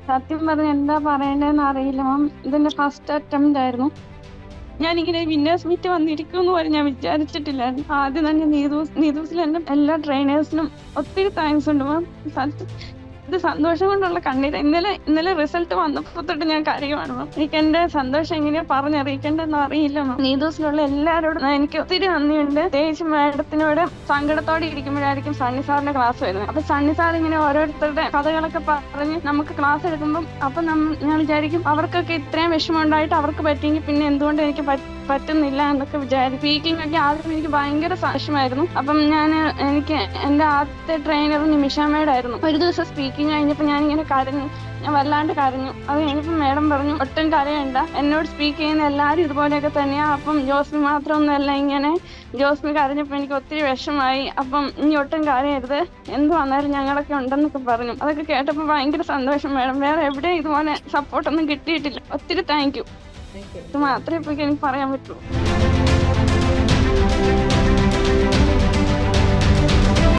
സത്യം പറഞ്ഞ എന്താ പറയണ്ടേന്ന് അറിയില്ല മാം ഇതിന്റെ ഫസ്റ്റ് അറ്റംപ്റ്റ് ആയിരുന്നു ഞാനിങ്ങനെ വിന്നേഴ്സ് മീറ്റ് വന്നിരിക്കുമെന്ന് പോലും ഞാൻ വിചാരിച്ചിട്ടില്ലായിരുന്നു ആദ്യം തന്നെ നീതൂസ് നീതൂസിൽ എന്റെ എല്ലാ ട്രെയിനേഴ്സിനും ഒത്തിരി താങ്ക്സ് ഉണ്ട് മാം സത്യം ഇത് സന്തോഷം കൊണ്ടുള്ള കണ്ണീര് ഇന്നലെ ഇന്നലെ റിസൾട്ട് വന്നപ്പോ തൊട്ട് ഞാൻ കരയുവാണ് മാം എനിക്ക് എന്റെ സന്തോഷം എങ്ങനെയാ പറഞ്ഞറിയിക്കേണ്ടതെന്ന് അറിയില്ല മാം നീതൂസിലുള്ള എല്ലാവരോടും എനിക്ക് ഒത്തിരി നന്ദിയുണ്ട് പ്രത്യേകിച്ച് മാഡത്തിനോട് സങ്കടത്തോടെ ഇരിക്കുമ്പോഴായിരിക്കും സണ്ണി സാറിന്റെ ക്ലാസ് വരുന്നത് അപ്പൊ സണ്ണി സാർ ഇങ്ങനെ ഓരോരുത്തരുടെ കഥകളൊക്കെ പറഞ്ഞ് നമുക്ക് ക്ലാസ് എടുക്കുമ്പോൾ അപ്പൊ നമ്മ ഞാൻ വിചാരിക്കും അവർക്കൊക്കെ ഇത്രയും വിഷമം ഉണ്ടായിട്ട് അവർക്ക് പറ്റിയെങ്കിൽ പിന്നെ എന്തുകൊണ്ട് എനിക്ക് പറ്റ- പറ്റുന്നില്ല എന്നൊക്കെ വിചാരിക്കും സ്പീക്കിംഗ് ഒക്കെ ആദ്യം എനിക്ക് ഭയങ്കര സാക്ഷ്യമായിരുന്നു അപ്പം ഞാൻ എനിക്ക് എന്റെ ആദ്യത്തെ ട്രെയിനർ നിമിഷാമ്മയുടെ ഒരു ദിവസം സ്പീക്കിംഗ് കഴിഞ്ഞപ്പോൾ ഞാൻ ഇങ്ങനെ കരഞ്ഞു ഞാൻ വല്ലാണ്ട് കരഞ്ഞു അത് കഴിഞ്ഞപ്പോൾ മേഡം പറഞ്ഞു ഒട്ടും കരയണ്ട എന്നോട് സ്പീക്ക് ചെയ്യുന്ന എല്ലാവരും ഇതുപോലെയൊക്കെ തന്നെയാ അപ്പം ജോസ്മി മാത്രമൊന്നുമല്ല ഇങ്ങനെ ജോസ്മി കരഞ്ഞപ്പോൾ എനിക്ക് ഒത്തിരി വിഷമായി അപ്പം ഇനി ഒട്ടും കരയരുത് എന്ത് വന്നാലും ഞങ്ങളൊക്കെ ഉണ്ടെന്നൊക്കെ പറഞ്ഞു അതൊക്കെ കേട്ടപ്പോൾ ഭയങ്കര സന്തോഷം മേഡം വേറെ എവിടെയും ഇതുപോലെ സപ്പോർട്ടൊന്നും കിട്ടിയിട്ടില്ല ഒത്തിരി താങ്ക് യു ഇത് മാത്രമേ ഇപ്പൊ എനിക്ക് പറയാൻ പറ്റൂ